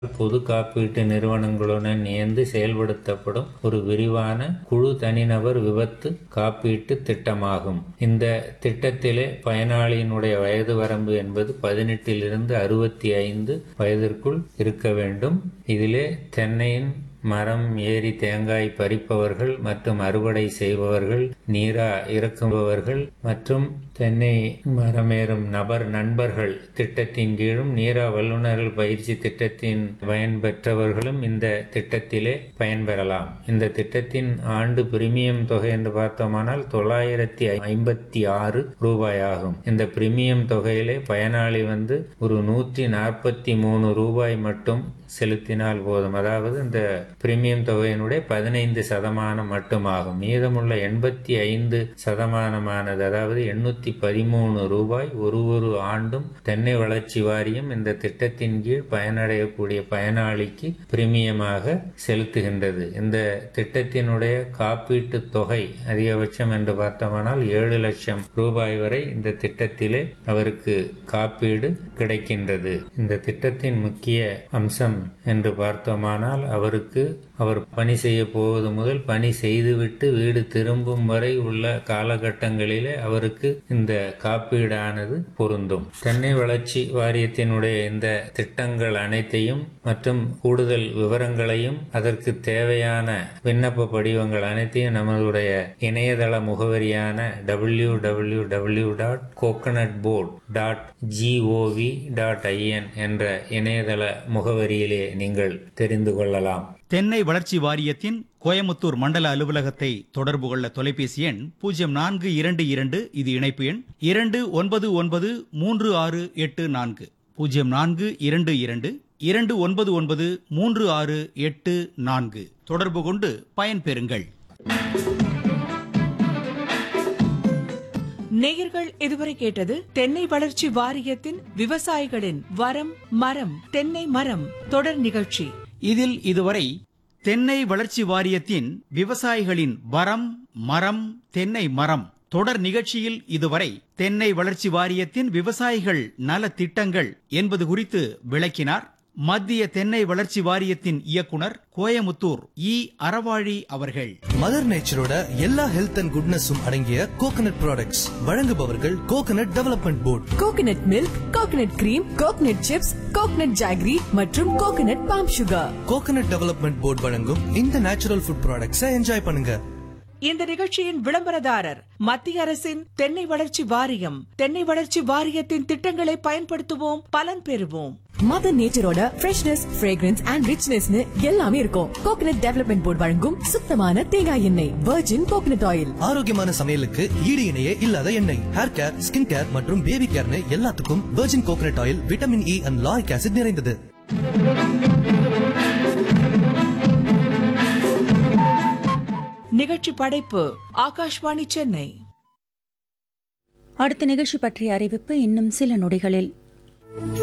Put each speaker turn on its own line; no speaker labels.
பொது காப்பீட்டு நிறுவனங்களுடன் இணைந்து செயல்படுத்தப்படும் ஒரு விரிவான குழு தனிநபர் விபத்து காப்பீட்டு திட்டமாகும் இந்த திட்டத்திலே பயனாளியினுடைய வயது வரம்பு என்பது பதினெட்டிலிருந்து அறுபத்தி ஐந்து வயதிற்குள் இருக்க வேண்டும் இதிலே தென்னையின் மரம் ஏரி தேங்காய் பறிப்பவர்கள் மற்றும் அறுவடை செய்பவர்கள் நீரா இறக்குபவர்கள் மற்றும் தென்னை மரமேறும் நபர் நண்பர்கள் திட்டத்தின் கீழும் நீரா வல்லுநர்கள் பயிற்சி திட்டத்தின் பயன் பெற்றவர்களும் இந்த திட்டத்திலே பயன்பெறலாம் இந்த திட்டத்தின் ஆண்டு பிரீமியம் தொகை என்று பார்த்தோமானால் தொள்ளாயிரத்தி ஐம்பத்தி ஆறு ரூபாய் ஆகும் இந்த பிரீமியம் தொகையிலே பயனாளி வந்து ஒரு நூற்றி நாற்பத்தி மூணு ரூபாய் மட்டும் செலுத்தினால் போதும் அதாவது இந்த பிரீமியம் தொகையினுடைய பதினைந்து சதமானம் மட்டுமாகும் மீதமுள்ள எண்பத்தி ஐந்து சதமானமானது அதாவது எண்ணூத்தி பதிமூணு ரூபாய் ஒரு ஒரு ஆண்டும் தென்னை வளர்ச்சி வாரியம் இந்த திட்டத்தின் கீழ் பயனடையக்கூடிய பயனாளிக்கு பிரீமியமாக செலுத்துகின்றது இந்த திட்டத்தினுடைய காப்பீட்டு தொகை அதிகபட்சம் என்று பார்த்தோமானால் ஏழு லட்சம் ரூபாய் வரை இந்த திட்டத்திலே அவருக்கு காப்பீடு கிடைக்கின்றது இந்த திட்டத்தின் முக்கிய அம்சம் என்று பார்த்தோமானால் அவருக்கு அவர் பணி செய்ய போவது முதல் பணி செய்துவிட்டு வீடு திரும்பும் வரை உள்ள காலகட்டங்களிலே அவருக்கு இந்த காப்பீடானது பொருந்தும் தென்னை வளர்ச்சி வாரியத்தினுடைய இந்த திட்டங்கள் அனைத்தையும் மற்றும் கூடுதல் விவரங்களையும் அதற்கு தேவையான விண்ணப்ப படிவங்கள் அனைத்தையும் நம்மளுடைய இணையதள முகவரியான W W W dot coconut board dot GOV dot IN என்ற இணையதள முகவரியிலே நீங்கள் தெரிந்து கொள்ளலாம்
தென்னை வளர்ச்சி வாரியத்தின் கோயமுத்தூர் மண்டல அலுவலகத்தை தொடர்பு கொள்ள தொலைபேசி எண் பூஜ்ஜியம் நான்கு இரண்டு இரண்டு இது இணைப்பு எண் இரண்டு ஒன்பது ஒன்பது மூன்று ஆறு எட்டு நான்கு பூஜ்ஜியம் நான்கு இரண்டு இரண்டு இரண்டு ஒன்பது ஒன்பது மூன்று ஆறு எட்டு நான்கு தொடர்பு கொண்டு பயன்பெறுங்கள்
நேயர்கள் இதுவரை கேட்டது தென்னை வளர்ச்சி வாரியத்தின் விவசாயிகளின் வரம் மரம் தென்னை மரம் தொடர் நிகழ்ச்சி
இதில் இதுவரை தென்னை வளர்ச்சி வாரியத்தின் விவசாயிகளின் வரம் மரம் தென்னை மரம் தொடர் நிகழ்ச்சியில் இதுவரை தென்னை வளர்ச்சி வாரியத்தின் விவசாயிகள் நல திட்டங்கள் என்பது குறித்து விளக்கினார் மத்திய தென்னை வளர்ச்சி வாரியத்தின் இயக்குனர் கோயமுத்தூர் இ அறவாழி அவர்கள்
மதர் நேச்சரோட எல்லா ஹெல்த் அண்ட் குட்னஸும் அடங்கிய கோகனட் ப்ராடக்ட்ஸ் வழங்குபவர்கள் coconut development board
coconut milk coconut cream coconut chips coconut jaggery மற்றும் coconut palm sugar
coconut development board வழங்கும் இந்த நேச்சுரல் ஃபுட் ப்ராடக்ட்ஸை என்ஜாய் பண்ணுங்க
இந்த நிகழ்ச்சியின் விளம்பரதாரர் மத்திய அரசின் தென்னை வளர்ச்சி வாரியம் தென்னை வளர்ச்சி வாரியத்தின் திட்டங்களை பயன்படுத்துவோம் பலன் பெறுவோம்
மதர் நேச்சரோட ஃப்ரெஷ்னஸ் ஃப்ரேக்ரன்ஸ் அண்ட் ரிச்னஸ்னு எல்லாமே இருக்கும் கோகனட் டெவலப்மெண்ட் போர்டு வழங்கும் சுத்தமான தேங்காய் எண்ணெய் வெர்ஜின் கோகனட் ஆயில்
ஆரோக்கியமான சமையலுக்கு ஈடு இணையே இல்லாத எண்ணெய் ஹேர் கேர் ஸ்கின் கேர் மற்றும் பேபி கேர்னு எல்லாத்துக்கும் virgin coconut oil vitamin E and lauric acid நிறைந்தது
நிகழ்ச்சி படைப்பு ஆகாஷ்வாணி சென்னை
அடுத்த நிகழ்ச்சி பற்றிய அறிவிப்பு இன்னும் சில நொடிகளில்